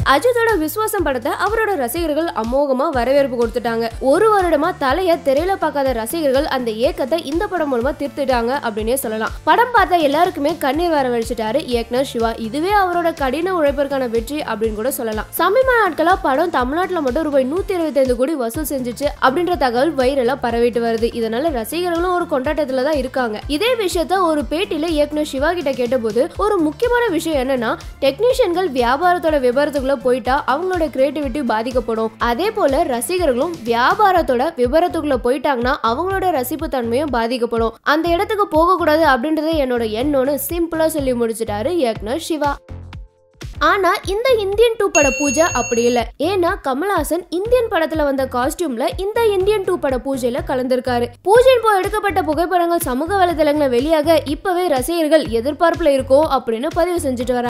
அஜித்தோட விஸ்வாசம் படத்தை அவரோட ரசிகர்கள் அமோகமா வரவேற்பு கொடுத்துட்டாங்க ஒரு வருடமா தலைய திரையில பார்க்காத ரசிகர்கள் அந்த ஏக்கத்தை இந்த படம் மூலமா தீர்த்துட்டாங்க அப்படின்னே சொல்லலாம் படம் பார்த்த எல்லாருக்குமே கண்ணீர் வர வச்சிட்டாரு இயக்குனர் சிவா இதுவே அவரோட கடின உழைப்பிற்கான வெற்றி அப்படின்னு கூட சொல்லலாம் சமீப நாட்களா படம் தமிழ்நாட்டுல மட்டும் ரூபாய் நூத்தி இருபத்தி கோடி வசூல் செஞ்சுச்சு அப்படின்ற தகவல் வைரலா பரவிட்டு வருது இதனால ரசிகர்களும் ஒரு கொண்டாட்டத்துல தான் இருக்காங்க இதே விஷயத்த ஒரு பேட்டியில இயக்குனர் சிவா கிட்ட கேட்டபோது ஒரு முக்கியமான விஷயம் என்னன்னா டெக்னீஷியன்கள் வியாபாரத்தோட விபரத்துக்குள்ள போயிட்டா அவங்களோட கிரியேட்டிவிட்டி பாதிக்கப்படும் அதே போல ரசிகர்களும் வியாபாரத்தோட விபரத்துக்குள்ள போயிட்டாங்கன்னா அவங்களோட ரசிப்பு தன்மையும் பாதிக்கப்படும் அந்த இடத்துக்கு போக கூடாது அப்படின்றது என்னோட எண்ணம்னு சிம்பிளா சொல்லி முடிச்சிட்டாரு இயக்குனர் சிவா ஆனா இந்த இந்தியன் டூ பட பூஜை அப்படி இல்ல ஏன்னா கமல்ஹாசன் இந்தியன் படத்துல வந்த காஸ்டியூம்ல இந்த இந்தியன் டூ பட பூஜையில கலந்திருக்காரு பூஜையின் போய் எடுக்கப்பட்ட புகைப்படங்கள் சமூக வலைதளங்களை வெளியாக இப்பவே ரசிகர்கள் எதிர்பார்ப்புல இருக்கோ அப்படின்னு பதிவு செஞ்சுட்டு வராங்க